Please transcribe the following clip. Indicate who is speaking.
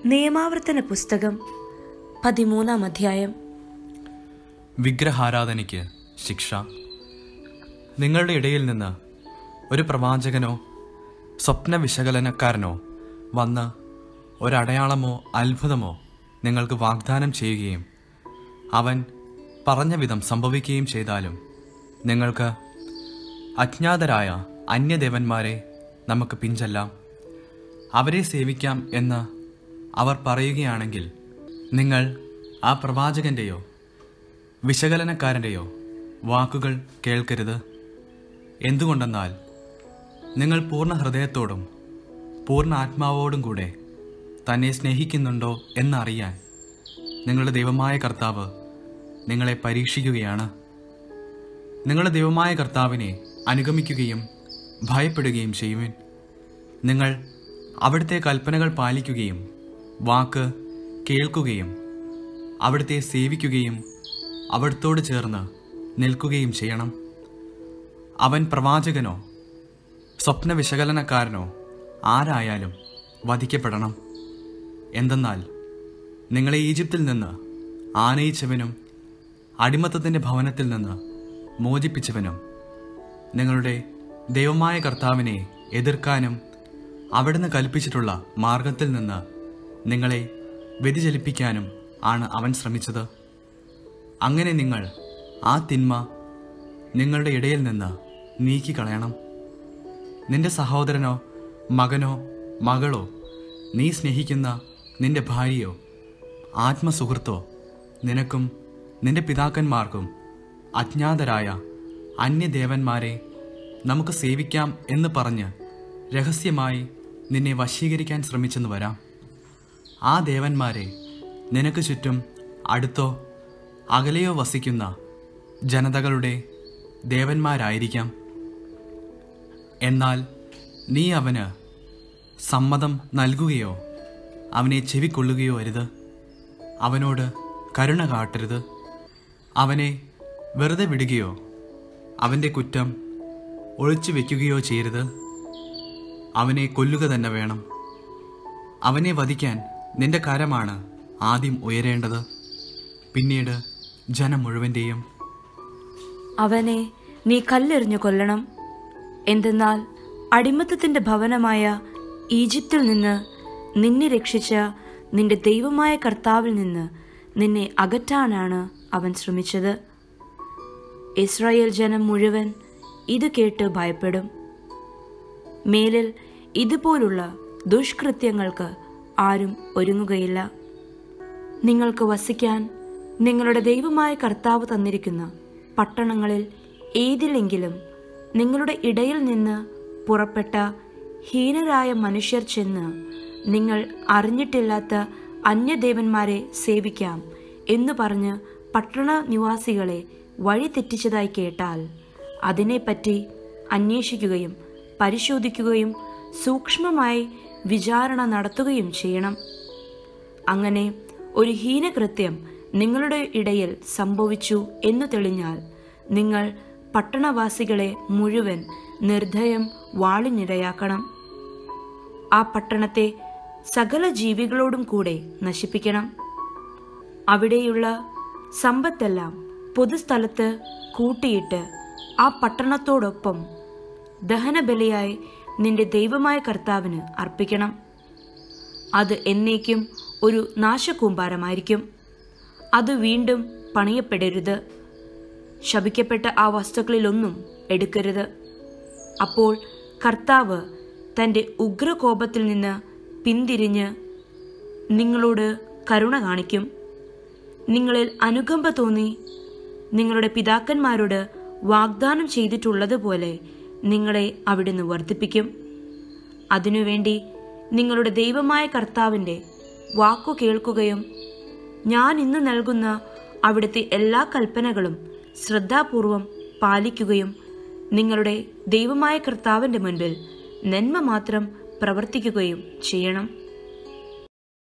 Speaker 1: നിയമാവർത്തന പുസ്തകം പതിമൂന്നാം അധ്യായം
Speaker 2: വിഗ്രഹാരാധനയ്ക്ക് ശിക്ഷ നിങ്ങളുടെ ഇടയിൽ നിന്ന് ഒരു പ്രവാചകനോ സ്വപ്ന വിശകലനക്കാരനോ വന്ന് ഒരടയാളമോ അത്ഭുതമോ നിങ്ങൾക്ക് വാഗ്ദാനം ചെയ്യുകയും അവൻ പറഞ്ഞ വിധം സംഭവിക്കുകയും ചെയ്താലും നിങ്ങൾക്ക് അജ്ഞാതരായ അന്യദേവന്മാരെ നമുക്ക് പിഞ്ചെല്ലാം അവരെ സേവിക്കാം എന്ന് അവർ പറയുകയാണെങ്കിൽ നിങ്ങൾ ആ പ്രവാചകന്റെയോ വിശകലനക്കാരൻ്റെയോ വാക്കുകൾ കേൾക്കരുത് എന്തുകൊണ്ടെന്നാൽ നിങ്ങൾ പൂർണ്ണ ഹൃദയത്തോടും പൂർണ്ണ ആത്മാവോടും കൂടെ തന്നെ സ്നേഹിക്കുന്നുണ്ടോ എന്നറിയാൻ നിങ്ങളുടെ ദൈവമായ കർത്താവ് നിങ്ങളെ പരീക്ഷിക്കുകയാണ് നിങ്ങളുടെ ദൈവമായ കർത്താവിനെ അനുഗമിക്കുകയും ഭയപ്പെടുകയും ചെയ്യുവിൻ നിങ്ങൾ അവിടുത്തെ കൽപ്പനകൾ പാലിക്കുകയും വാക്ക് കേൾക്കുകയും അവിടുത്തെ സേവിക്കുകയും അവിടുത്തോട് ചേർന്ന് നിൽക്കുകയും ചെയ്യണം അവൻ പ്രവാചകനോ സ്വപ്ന വിശകലനക്കാരനോ ആരായാലും വധിക്കപ്പെടണം എന്തെന്നാൽ നിങ്ങളെ ഈജിപ്തിൽ നിന്ന് ആനയിച്ചവനും അടിമത്തത്തിൻ്റെ ഭവനത്തിൽ നിന്ന് മോചിപ്പിച്ചവനും നിങ്ങളുടെ ദൈവമായ കർത്താവിനെ എതിർക്കാനും അവിടുന്ന് കൽപ്പിച്ചിട്ടുള്ള മാർഗത്തിൽ നിന്ന് നിങ്ങളെ വ്യതിചലിപ്പിക്കാനും ആണ് അവൻ ശ്രമിച്ചത് അങ്ങനെ നിങ്ങൾ ആ തിന്മ നിങ്ങളുടെ ഇടയിൽ നിന്ന് നീക്കിക്കളയണം നിന്റെ സഹോദരനോ മകനോ മകളോ നീ സ്നേഹിക്കുന്ന നിന്റെ ഭാര്യയോ ആത്മസുഹൃത്തോ നിനക്കും നിന്റെ പിതാക്കന്മാർക്കും അജ്ഞാതരായ അന്യദേവന്മാരെ നമുക്ക് സേവിക്കാം എന്ന് പറഞ്ഞ് രഹസ്യമായി നിന്നെ വശീകരിക്കാൻ ശ്രമിച്ചെന്ന് വരാം ആ ദേവന്മാരെ നിനക്ക് ചുറ്റും അടുത്തോ അകലെയോ വസിക്കുന്ന ജനതകളുടെ ദേവന്മാരായിരിക്കാം എന്നാൽ നീ അവന് സമ്മതം നൽകുകയോ അവനെ ചെവിക്കൊള്ളുകയോ അരുത് അവനോട് കരുണ കാട്ടരുത് അവനെ വെറുതെ വിടുകയോ അവൻ്റെ കുറ്റം ഒളിച്ചു വെക്കുകയോ ചെയ്യരുത് അവനെ കൊല്ലുക തന്നെ വേണം അവനെ വധിക്കാൻ നിന്റെ കരമാണ് ആദ്യം ഉയരേണ്ടത് പിന്നീട് ജനം മുഴുവൻ്റെയും
Speaker 1: അവനെ നീ കല്ലെറിഞ്ഞു കൊല്ലണം എന്തെന്നാൽ അടിമത്തത്തിന്റെ ഭവനമായ ഈജിപ്തിൽ നിന്ന് നിന്നെ രക്ഷിച്ച നിന്റെ ദൈവമായ കർത്താവിൽ നിന്ന് നിന്നെ അകറ്റാനാണ് അവൻ ശ്രമിച്ചത് ഇസ്രായേൽ ജനം മുഴുവൻ ഇത് കേട്ട് ഭയപ്പെടും മേലിൽ ഇതുപോലുള്ള ദുഷ്കൃത്യങ്ങൾക്ക് ആരും ഒരുങ്ങുകയില്ല നിങ്ങൾക്ക് വസിക്കാൻ നിങ്ങളുടെ ദൈവമായ കർത്താവ് തന്നിരിക്കുന്ന പട്ടണങ്ങളിൽ ഏതിലെങ്കിലും നിങ്ങളുടെ ഇടയിൽ നിന്ന് പുറപ്പെട്ട ഹീനരായ മനുഷ്യർ ചെന്ന് നിങ്ങൾ അറിഞ്ഞിട്ടില്ലാത്ത അന്യദേവന്മാരെ സേവിക്കാം എന്നു പറഞ്ഞ് പട്ടണ നിവാസികളെ വഴി തെറ്റിച്ചതായി കേട്ടാൽ അതിനെപ്പറ്റി അന്വേഷിക്കുകയും പരിശോധിക്കുകയും സൂക്ഷ്മമായി വിചാരണ നടത്തുകയും ചെയ്യണം അങ്ങനെ ഒരു ഹീനകൃത്യം നിങ്ങളുടെ ഇടയിൽ സംഭവിച്ചു എന്നു തെളിഞ്ഞാൽ നിങ്ങൾ പട്ടണവാസികളെ മുഴുവൻ നിർദ്ധയം വാളിനിരയാക്കണം ആ പട്ടണത്തെ സകല ജീവികളോടും കൂടെ നശിപ്പിക്കണം അവിടെയുള്ള സമ്പത്തെല്ലാം പൊതുസ്ഥലത്ത് കൂട്ടിയിട്ട് ആ പട്ടണത്തോടൊപ്പം ദഹനബലിയായി നിന്റെ ദൈവമായ കർത്താവിന് അർപ്പിക്കണം അത് എന്നേക്കും ഒരു നാശകൂമ്പാരമായിരിക്കും അത് വീണ്ടും പണിയപ്പെടരുത് ശപിക്കപ്പെട്ട ആ വസ്തുക്കളിലൊന്നും എടുക്കരുത് അപ്പോൾ കർത്താവ് തൻ്റെ ഉഗ്രകോപത്തിൽ നിന്ന് പിന്തിരിഞ്ഞ് നിങ്ങളോട് കരുണ കാണിക്കും നിങ്ങളിൽ അനുകമ്പ തോന്നി നിങ്ങളുടെ പിതാക്കന്മാരോട് വാഗ്ദാനം ചെയ്തിട്ടുള്ളതുപോലെ നിങ്ങളെ അവിടുന്ന് വർദ്ധിപ്പിക്കും അതിനുവേണ്ടി നിങ്ങളുടെ ദൈവമായ കർത്താവിൻ്റെ വാക്കു കേൾക്കുകയും ഞാൻ ഇന്ന് നൽകുന്ന അവിടുത്തെ എല്ലാ കൽപ്പനകളും ശ്രദ്ധാപൂർവം പാലിക്കുകയും നിങ്ങളുടെ ദൈവമായ കർത്താവിൻ്റെ മുൻപിൽ നന്മ മാത്രം പ്രവർത്തിക്കുകയും ചെയ്യണം